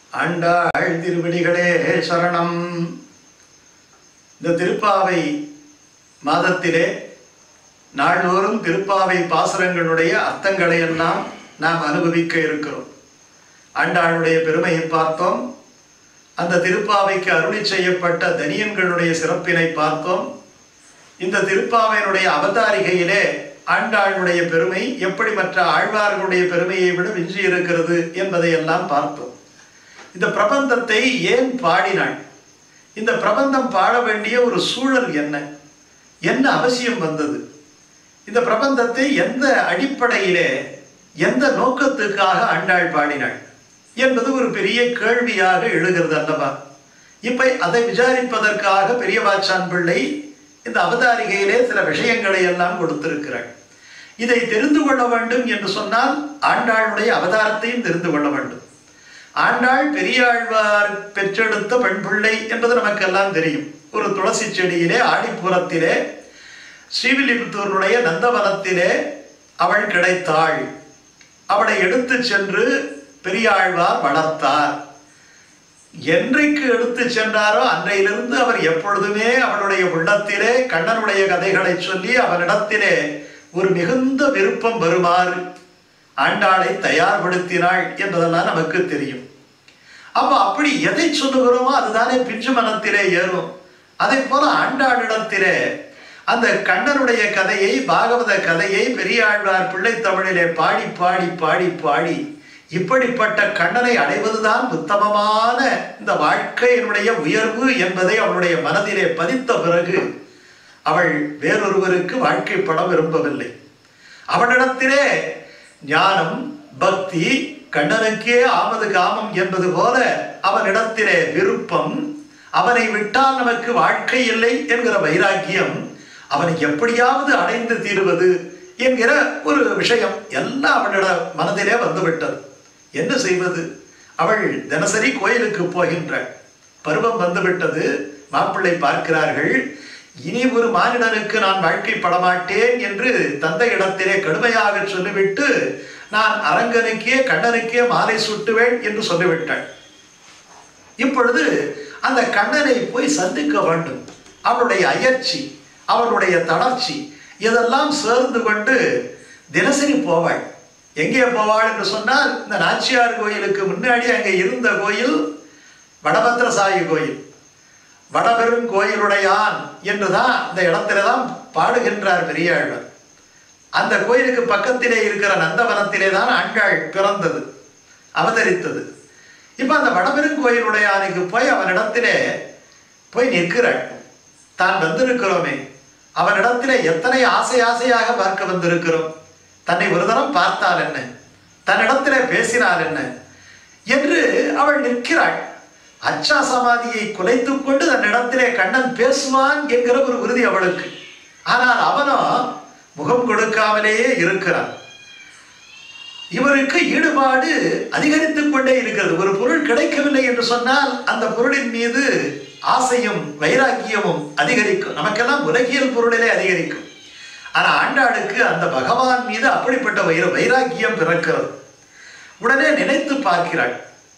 ஆண்டாள் திருவடிகளே சரணம் இந்த திருப்பாவை மாதத்திலே நாள்தோறும் திருப்பாவை பாசுரங்களுடைய அர்த்தங்களை எல்லாம் நாம் அனுபவிக்க இருக்கிறோம் ஆண்டாளுடைய பெருமையை பார்த்தோம் அந்த திருப்பாவைக்கு அருளி செய்யப்பட்ட தனியன்களுடைய சிறப்பினை பார்த்தோம் இந்த திருப்பாவையினுடைய அவதாரிகையிலே ஆண்டாளுடைய பெருமை எப்படி மற்ற ஆழ்வார்களுடைய பெருமையை விட விஞ்சி இருக்கிறது என்பதை எல்லாம் பார்த்தோம் இந்த பிரபந்தத்தை ஏன் பாடினாள் இந்த பிரபந்தம் பாட வேண்டிய ஒரு சூழல் என்ன என்ன அவசியம் வந்தது இந்த பிரபந்தத்தை எந்த அடிப்படையிலே எந்த நோக்கத்துக்காக ஆண்டாள் பாடினாள் என்பது ஒரு பெரிய கேள்வியாக எழுகிறது அல்லவா இப்ப அதை விசாரிப்பதற்காக பெரியவாச்சான் பிள்ளை இந்த அவதாரிகையிலே சில விஷயங்களை எல்லாம் கொடுத்திருக்கிறாள் இதை தெரிந்து கொள்ள வேண்டும் என்று சொன்னால் ஆண்டாளுடைய அவதாரத்தையும் தெரிந்து கொள்ள வேண்டும் ஆண்டாள் பெரியாழ்வார் பெற்றெடுத்த பெண் பிள்ளை என்பது நமக்கெல்லாம் தெரியும் ஒரு துளசி செடியிலே ஆடிப்புறத்திலே ஸ்ரீவில்லிபுத்தூருடைய நந்தவனத்திலே அவள் கிடைத்தாள் அவளை எடுத்து சென்று பெரியாழ்வார் வளர்த்தார் என்றைக்கு எடுத்து சென்றாரோ அன்றையிலிருந்து அவர் எப்பொழுதுமே அவளுடைய உள்ளத்திலே கண்ணனுடைய கதைகளை சொல்லி அவனிடத்திலே ஒரு மிகுந்த விருப்பம் வருமாறு ஆண்டாளை தயார்படுத்தினாள் என்பதெல்லாம் நமக்கு தெரியும் அப்ப அப்படி எதை சொல்லுகிறோமோ அதுதானே பிஞ்சு மனத்திலே ஏறும் அதை போல ஆண்டாளிடத்திலே அந்த கண்ணனுடைய கதையை பாகவத கதையை பெரியாழ்வார் பிள்ளை தமிழிலே பாடி பாடி பாடி பாடி இப்படிப்பட்ட கண்ணனை அடைவதுதான் உத்தமமான இந்த வாழ்க்கையினுடைய உயர்வு என்பதை அவளுடைய மனதிலே பதித்த பிறகு அவள் வேறொருவருக்கு வாழ்க்கைப்பட விரும்பவில்லை அவனிடத்திலே ஞானம் பக்தி கண்ணனுக்கே ஆமது காமம் என்பது போல அவனிடத்திலே விருப்பம் அவனை விட்டால் நமக்கு வாழ்க்கை இல்லை என்கிற வைராக்கியம் அவனை எப்படியாவது அடைந்து தீருவது என்கிற ஒரு விஷயம் எல்லாம் அவனிட மனதிலே வந்துவிட்டது என்ன செய்வது அவள் தினசரி கோயிலுக்கு போகின்றாள் பருவம் வந்துவிட்டது மாப்பிள்ளை பார்க்கிறார்கள் இனி ஒரு மானிடனுக்கு நான் வாழ்க்கைப்பட மாட்டேன் என்று தந்தை இடத்திலே கடுமையாக சொல்லிவிட்டு நான் அரங்கனுக்கே கண்ணனுக்கே மாலை சுட்டுவேன் என்று சொல்லிவிட்டாள் இப்பொழுது அந்த கண்ணனை போய் சந்திக்க வேண்டும் அவளுடைய அயற்சி அவளுடைய தளர்ச்சி இதெல்லாம் சேர்ந்து கொண்டு தினசரி போவாள் எங்கே போவாள் என்று சொன்னால் இந்த நாச்சியார் கோயிலுக்கு முன்னாடி அங்கே இருந்த கோயில் வடபத்திரசாயி கோயில் வடபெரும் கோயிலுடையான் என்றுதான் இந்த இடத்துல தான் பாடுகின்றார் பெரியாழ்வர் அந்த கோயிலுக்கு பக்கத்திலே இருக்கிற நந்தவனத்திலே தான் ஆண்டாள் பிறந்தது அவதரித்தது இப்ப அந்த வடபெருங்கோயிலுடையானுக்கு போய் அவனிடத்திலே போய் நிற்கிறாள் தான் வந்திருக்கிறோமே அவனிடத்திலே எத்தனை ஆசை ஆசையாக பார்க்க வந்திருக்கிறோம் தன்னை ஒரு தரம் பார்த்தால் என்ன தன்னிடத்திலே பேசினால் என்ன என்று அவள் நிற்கிறாள் அச்சா சமாதியை குலைத்துக் கொண்டு தன்னிடத்திலே கண்ணன் பேசுவான் என்கிற ஒரு உறுதி அவளுக்கு ஆனால் அவனோ முகம் கொடுக்காமலேயே இருக்கிறான் இவருக்கு ஈடுபாடு அதிகரித்துக் கொண்டே இருக்கிறது ஒரு பொருள் கிடைக்கவில்லை என்று சொன்னால் அந்த பொருளின் மீது ஆசையும் வைராக்கியமும் அதிகரிக்கும் நமக்கெல்லாம் உலகியல் பொருளிலே அதிகரிக்கும் ஆனா ஆண்டாளுக்கு அந்த பகவான் மீது அப்படிப்பட்ட வைர வைராக்கியம் பிறக்கிறது உடனே நினைத்து பார்க்கிறாள்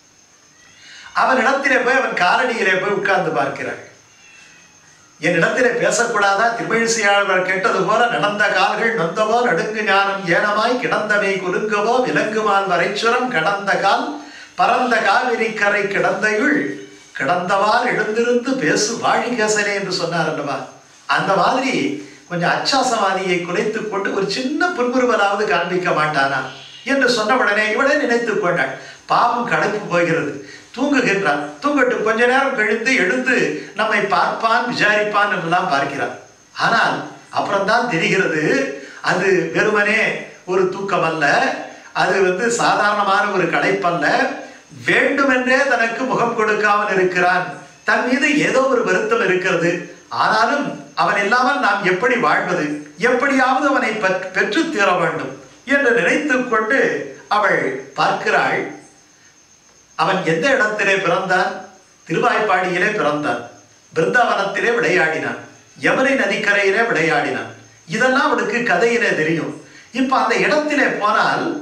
அவன் இடத்திலே போய் அவன் காரணியிலே போய் உட்கார்ந்து பார்க்கிறாள் என் இடத்திலே பேசக்கூடாதா திருமழிசையாளர் கேட்டது போல நடந்த கால்கள் நொந்தவோ நடுங்கு ஞானம் ஏனமாய் கிடந்தவை குலுங்கவோ விலங்குமால் வரைச்சுரம் கடந்த கால் பரந்த காவிரி கரை கிடந்தையுள் கிடந்தவால் எழுந்திருந்து பேசு வாழி கேசனே என்று சொன்னார் அல்லவா அந்த மாதிரி கொஞ்சம் அச்சாசவாதியை குலைத்துக் கொண்டு ஒரு சின்ன புன்முறுவலாவது காண்பிக்க மாட்டானா என்று சொன்ன உடனே இவளே நினைத்துக் கொண்டாள் பாவம் களைப்பு போகிறது தூங்குகின்றான் தூங்கட்டும் கொஞ்ச நேரம் கழித்து எழுந்து நம்மை பார்ப்பான் விசாரிப்பான் என்றெல்லாம் பார்க்கிறான் ஆனால் அப்புறம்தான் தெரிகிறது அது வெறுமனே ஒரு தூக்கம் அல்ல அது வந்து சாதாரணமான ஒரு களைப்பல்ல வேண்டுமென்றே தனக்கு முகம் கொடுக்காமல் இருக்கிறான் தன் மீது ஏதோ ஒரு வருத்தம் இருக்கிறது ஆனாலும் அவன் இல்லாமல் நாம் எப்படி வாழ்வது எப்படியாவது அவனை பெற்று தீர வேண்டும் என்று நினைத்துக் கொண்டு அவள் பார்க்கிறாள் அவன் எந்த இடத்திலே பிறந்தான் திருவாய்ப்பாடியிலே பிறந்தான் பிருந்தாவனத்திலே விளையாடினான் யமுனை நதிக்கரையிலே விளையாடினான் இதெல்லாம் அவனுக்கு கதையிலே தெரியும் இப்ப அந்த இடத்திலே போனால்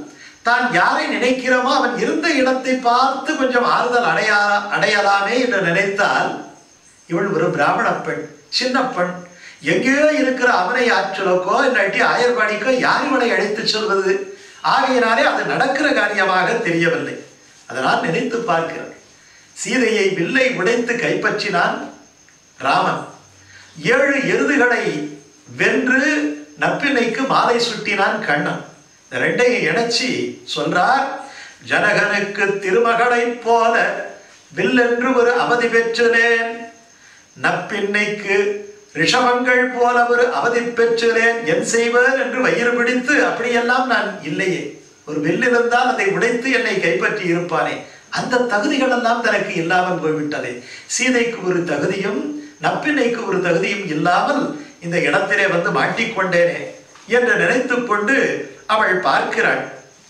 தான் யாரை நினைக்கிறோமோ அவன் இருந்த இடத்தை பார்த்து கொஞ்சம் ஆறுதல் அடையா அடையலாமே என்று நினைத்தால் இவள் ஒரு பிராமண பெண் சின்ன பெண் எங்கேயோ இருக்கிற அவனை ஆற்றலுக்கோ இல்லாட்டி ஆயர்பாடிக்கோ யார் இவனை அழைத்துச் செல்வது ஆகையினாலே அது நடக்கிற காரியமாக தெரியவில்லை அதனால் நினைத்து பார்க்கிறார் சீதையை வில்லை உடைத்து கைப்பற்றினான் ராமன் ஏழு எருதுகளை வென்று நப்பினைக்கு மாலை சுட்டினான் கண்ணன் இந்த ரெண்டையும் இணைச்சி சொல்றார் ஜனகனுக்கு திருமகளைப் போல வில்லென்று ஒரு அவதி பெற்றுலேன் நப்பின்னைக்கு ரிஷபங்கள் போல ஒரு அவதி பெற்றுலேன் என் செய்வர் என்று வயிறு பிடித்து அப்படியெல்லாம் நான் இல்லையே ஒரு வில் இருந்தால் அதை உடைத்து என்னை கைப்பற்றி இருப்பானே அந்த தகுதிகள் எல்லாம் தனக்கு இல்லாமல் போய்விட்டதே சீதைக்கு ஒரு தகுதியும் நப்பின்னைக்கு ஒரு தகுதியும் இல்லாமல் இந்த இடத்திலே வந்து மாட்டிக்கொண்டேனே என்று நினைத்துக் கொண்டு அவள் பார்க்கிறாள்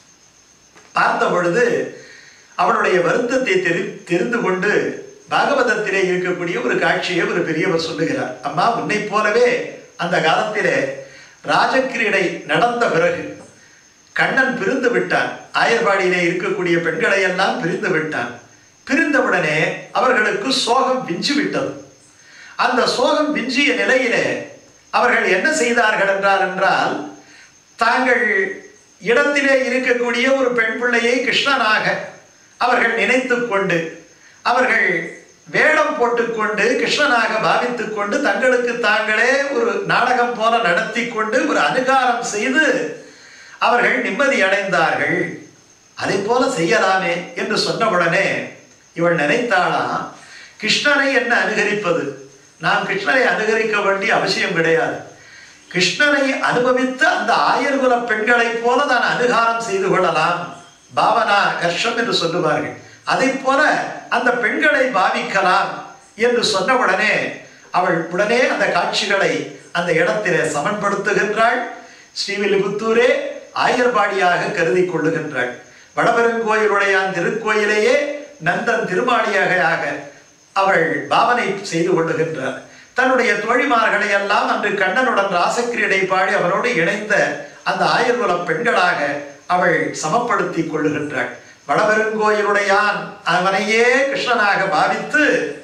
பார்த்த பொழுது அவளுடைய வருத்தத்தை தெரி தெரிந்து கொண்டு பாகவதத்திலே இருக்கக்கூடிய ஒரு காட்சியை ஒரு பெரியவர் சொல்லுகிறார் அம்மா உன்னை போலவே அந்த காலத்திலே ராஜக்கிரீடை நடந்த பிறகு கண்ணன் பிரிந்து விட்டான் ஆயர்பாடியிலே இருக்கக்கூடிய பெண்களை எல்லாம் பிரிந்து விட்டான் பிரிந்தவுடனே அவர்களுக்கு சோகம் விஞ்சு விட்டது அந்த சோகம் விஞ்சிய நிலையிலே அவர்கள் என்ன செய்தார்கள் என்றால் என்றால் தாங்கள் இடத்திலே இருக்கக்கூடிய ஒரு பெண் பிள்ளையை கிருஷ்ணனாக அவர்கள் நினைத்து கொண்டு அவர்கள் வேடம் போட்டுக்கொண்டு கிருஷ்ணனாக பாவித்துக் கொண்டு தங்களுக்கு தாங்களே ஒரு நாடகம் போல நடத்தி கொண்டு ஒரு அனுகாரம் செய்து அவர்கள் நிம்மதி அடைந்தார்கள் அதை போல செய்யலாமே என்று சொன்னவுடனே இவள் நினைத்தாளாம் கிருஷ்ணனை என்ன அனுகரிப்பது நாம் கிருஷ்ணனை அனுகரிக்க வேண்டிய அவசியம் கிடையாது கிருஷ்ணனை அனுபவித்த அந்த ஆயர்குல பெண்களைப் போல நான் அனுகாரம் செய்து கொள்ளலாம் பாவனா கர்ஷம் என்று சொல்லுவார்கள் அதை போல அந்த பெண்களை பாவிக்கலாம் என்று சொன்னவுடனே அவள் உடனே அந்த காட்சிகளை அந்த இடத்திலே சமன்படுத்துகின்றாள் ஸ்ரீவில்லிபுத்தூரே ஆயர்பாடியாக கருதி கொள்ளுகின்றாள் வடபெருங்கோயிலுடையான் திருக்கோயிலேயே நந்தன் திருமாளியாக அவள் பாவனை செய்து கொள்ளுகின்றார் தன்னுடைய தோழிமார்களை எல்லாம் அன்று கண்ணனுடன் ராசக்கிரீடை பாடி அவரோடு இணைந்த அந்த ஆயுர்குல பெண்களாக அவள் சமப்படுத்தி கொள்ளுகின்றாள் வடபெருங்கோயிலுடையான் அவனையே கிருஷ்ணனாக பாவித்து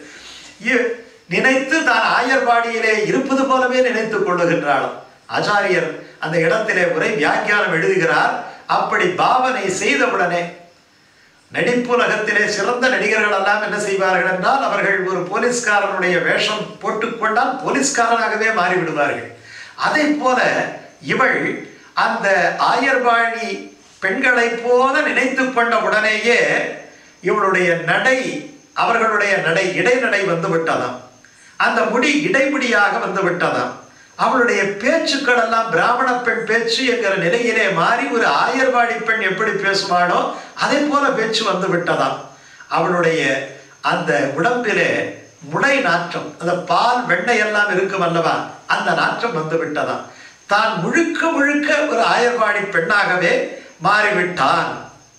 இ- நினைத்து தான் ஆயர்பாடியிலே இருப்பது போலவே நினைத்துக் கொள்ளுகின்றாளாம் ஆச்சாரியர் அந்த இடத்திலே உரை வியாக்கியானம் எழுதுகிறார் அப்படி பாவனை செய்தவுடனே நடிப்புலகத்திலே சிறந்த நடிகர்கள் எல்லாம் என்ன செய்வார்கள் என்றால் அவர்கள் ஒரு போலீஸ்காரனுடைய வேஷம் போட்டுக்கொண்டால் போலீஸ்காரனாகவே மாறிவிடுவார்கள் அதை போல இவள் அந்த ஆயர்பாணி பெண்களைப் போல நினைத்து கொண்ட உடனேயே இவளுடைய நடை அவர்களுடைய நடை இடைநடை வந்து விட்டதாம் அந்த முடி இடைமுடியாக வந்து விட்டதாம் அவளுடைய பேச்சுக்கள் எல்லாம் பிராமண பெண் பேச்சு என்கிற நிலையிலே மாறி ஒரு ஆயர்வாடி பெண் எப்படி பேசுவாளோ அதே போல பேச்சு வந்து விட்டதாம் அவளுடைய அந்த உடம்பிலே முளை நாற்றம் அந்த பால் வெண்ணெய் எல்லாம் இருக்கும் அல்லவா அந்த நாற்றம் வந்து விட்டதாம் தான் முழுக்க முழுக்க ஒரு ஆயர்வாடி பெண்ணாகவே மாறிவிட்டான்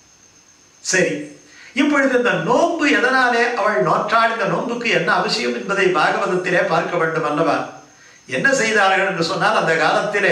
சரி இப்பொழுது இந்த நோன்பு எதனாலே அவள் நோற்றாள் இந்த நோன்புக்கு என்ன அவசியம் என்பதை பாகவதத்திலே பார்க்க வேண்டும் அல்லவா என்ன செய்தார்கள் என்று சொன்னால் அந்த காலத்திலே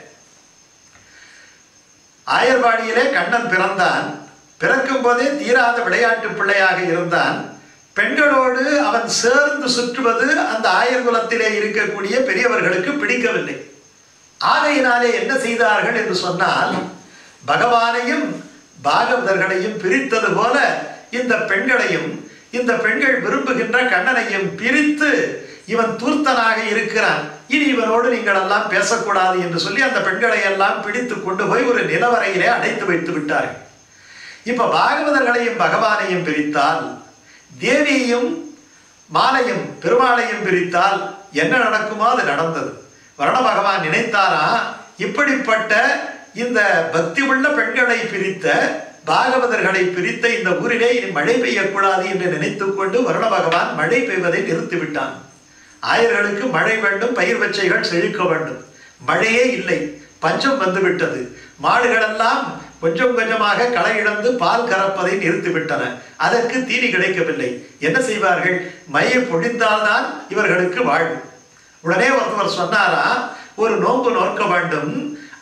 ஆயர்வாடியிலே கண்ணன் பிறந்தான் பிறக்கும் போதே தீராத விளையாட்டு பிள்ளையாக இருந்தான் பெண்களோடு அவன் சேர்ந்து சுற்றுவது அந்த ஆயர்குலத்திலே இருக்கக்கூடிய பெரியவர்களுக்கு பிடிக்கவில்லை ஆகையினாலே என்ன செய்தார்கள் என்று சொன்னால் பகவானையும் பாகவதர்களையும் பிரித்தது போல இந்த பெண்களையும் இந்த பெண்கள் விரும்புகின்ற கண்ணனையும் பிரித்து இவன் தூர்த்தனாக இருக்கிறான் இனி இவனோடு நீங்கள் எல்லாம் பேசக்கூடாது என்று சொல்லி அந்த பெண்களை எல்லாம் பிடித்து கொண்டு போய் ஒரு நிலவரையிலே அடைத்து வைத்து விட்டார்கள் இப்ப பாகவதர்களையும் பகவானையும் பிரித்தால் தேவியையும் மாலையும் பெருமாளையும் பிரித்தால் என்ன நடக்குமோ அது நடந்தது வரண பகவான் நினைத்தாரா இப்படிப்பட்ட இந்த பக்தி உள்ள பெண்களை பிரித்த பாகவதர்களை பிரித்த இந்த ஊரிலே இனி மழை பெய்யக்கூடாது என்று நினைத்துக் கொண்டு வருண பகவான் மழை பெய்வதை நிறுத்திவிட்டான் ஆயர்களுக்கு மழை வேண்டும் பயிர் வச்சைகள் செழிக்க வேண்டும் மழையே இல்லை பஞ்சம் வந்துவிட்டது மாடுகளெல்லாம் கொஞ்சம் கொஞ்சமாக களை இழந்து பால் கறப்பதை நிறுத்திவிட்டன அதற்கு தீனி கிடைக்கவில்லை என்ன செய்வார்கள் மையை பொழிந்தால்தான் இவர்களுக்கு வாழ்வு உடனே ஒருத்தவர் சொன்னாரா ஒரு நோன்பு நோக்க வேண்டும்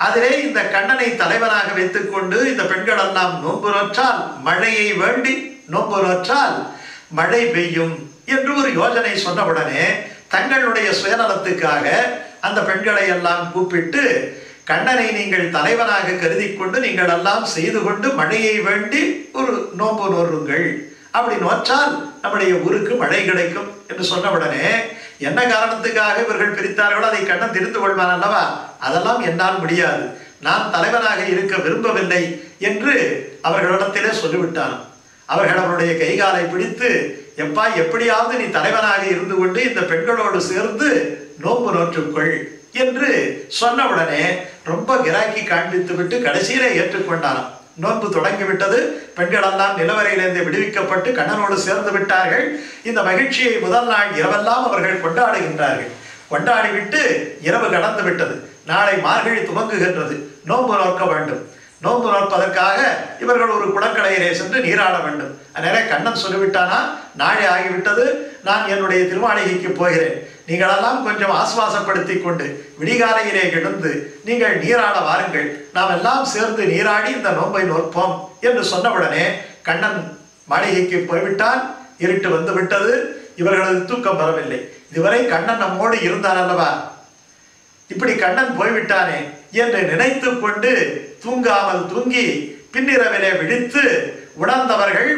அதிலே இந்த கண்ணனை தலைவனாக வைத்துக்கொண்டு இந்த பெண்கள் எல்லாம் நோன்பு நோற்றால் மழையை வேண்டி நோன்பு நோற்றால் மழை பெய்யும் என்று ஒரு யோஜனை சொன்னவுடனே தங்களுடைய சுயநலத்துக்காக அந்த பெண்களை எல்லாம் கூப்பிட்டு கண்ணனை நீங்கள் தலைவனாக கருதி கொண்டு நீங்கள் எல்லாம் செய்து கொண்டு மழையை வேண்டி ஒரு நோன்பு நோருங்கள் அப்படி நோற்றால் நம்முடைய ஊருக்கு மழை கிடைக்கும் என்று சொன்னவுடனே என்ன காரணத்துக்காக இவர்கள் பிரித்தார்களோ அதை கண்ணன் தெரிந்து கொள்வான் அல்லவா அதெல்லாம் என்னால் முடியாது நான் தலைவனாக இருக்க விரும்பவில்லை என்று அவர்களிடத்திலே சொல்லிவிட்டான் அவர்கள் அவருடைய கைகாலை பிடித்து எப்பா எப்படியாவது நீ தலைவனாக இருந்து கொண்டு இந்த பெண்களோடு சேர்ந்து நோன்பு நோற்றுக்கொள் என்று சொன்னவுடனே ரொம்ப கிராக்கி காண்பித்து விட்டு கடைசியிலே ஏற்றுக்கொண்டானாம் நோன்பு தொடங்கிவிட்டது பெண்கள் எல்லாம் நிலவரையிலிருந்து விடுவிக்கப்பட்டு கண்ணனோடு சேர்ந்து விட்டார்கள் இந்த மகிழ்ச்சியை முதல் நாள் இரவெல்லாம் அவர்கள் கொண்டாடுகின்றார்கள் கொண்டாடிவிட்டு இரவு கடந்து விட்டது நாளை மார்கழி துவங்குகின்றது நோன்பு நோக்க வேண்டும் நோன்பு நோற்பதற்காக இவர்கள் ஒரு குளக்கடையிலே சென்று நீராட வேண்டும் அதனால கண்ணன் சொல்லிவிட்டானா நாளை ஆகிவிட்டது நான் என்னுடைய திருமாளிகைக்கு போகிறேன் நீங்களெல்லாம் கொஞ்சம் ஆசுவாசப்படுத்தி கொண்டு விடிகாலையிலே எழுந்து நீங்கள் நீராட வாருங்கள் நாம் எல்லாம் சேர்ந்து நீராடி இந்த நோன்பை நோற்போம் என்று சொன்னவுடனே கண்ணன் மாளிகைக்கு போய்விட்டான் இருட்டு வந்து விட்டது இவர்களது தூக்கம் வரவில்லை இதுவரை கண்ணன் நம்மோடு இருந்தான் அல்லவா இப்படி கண்ணன் போய்விட்டானே என்று நினைத்து கொண்டு தூங்காமல் தூங்கி பின்னிரவிலே விழித்து உணர்ந்தவர்கள்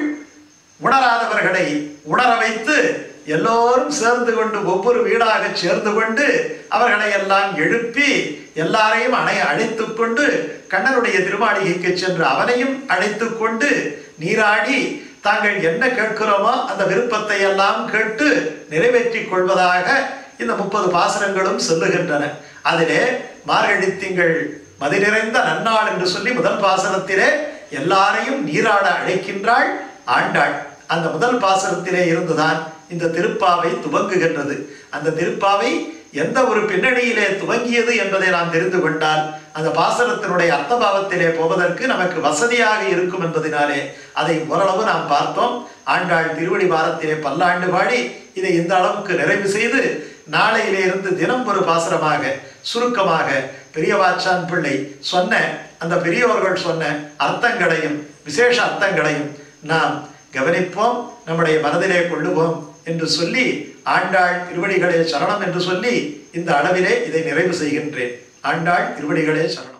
உணராதவர்களை உணர வைத்து எல்லோரும் சேர்ந்து கொண்டு ஒவ்வொரு வீடாக சேர்ந்து கொண்டு அவர்களை எல்லாம் எழுப்பி எல்லாரையும் அணை அழைத்து கொண்டு கண்ணனுடைய திருமாளிகைக்கு சென்று அவனையும் அழைத்து கொண்டு நீராடி தாங்கள் என்ன கேட்கிறோமோ அந்த விருப்பத்தை எல்லாம் கேட்டு நிறைவேற்றிக் கொள்வதாக இந்த முப்பது பாசனங்களும் சொல்லுகின்றன அதிலே மார்கழி திங்கள் மதி நிறைந்த நன்னாள் என்று சொல்லி முதல் பாசனத்திலே எல்லாரையும் நீராட அழைக்கின்றாள் ஆண்டாள் அந்த முதல் பாசனத்திலே இருந்துதான் இந்த திருப்பாவை துவங்குகின்றது அந்த திருப்பாவை எந்த ஒரு பின்னணியிலே துவங்கியது என்பதை நாம் தெரிந்து கொண்டால் அந்த பாசனத்தினுடைய அர்த்தபாவத்திலே போவதற்கு நமக்கு வசதியாக இருக்கும் என்பதனாலே அதை ஓரளவு நாம் பார்த்தோம் ஆண்டாள் திருவடி வாரத்திலே பல்லாண்டு பாடி இதை இந்த அளவுக்கு நிறைவு செய்து நாளையிலே இருந்து தினம் ஒரு பாசனமாக சுருக்கமாக பெரியவாச்சான் பிள்ளை சொன்ன அந்த பெரியோர்கள் சொன்ன அர்த்தங்களையும் விசேஷ அர்த்தங்களையும் நாம் கவனிப்போம் நம்முடைய மனதிலே கொள்ளுவோம் என்று சொல்லி ஆண்டாள் திருவடிகளே சரணம் என்று சொல்லி இந்த அளவிலே இதை நிறைவு செய்கின்றேன் ஆண்டாள் திருவடிகளே சரணம்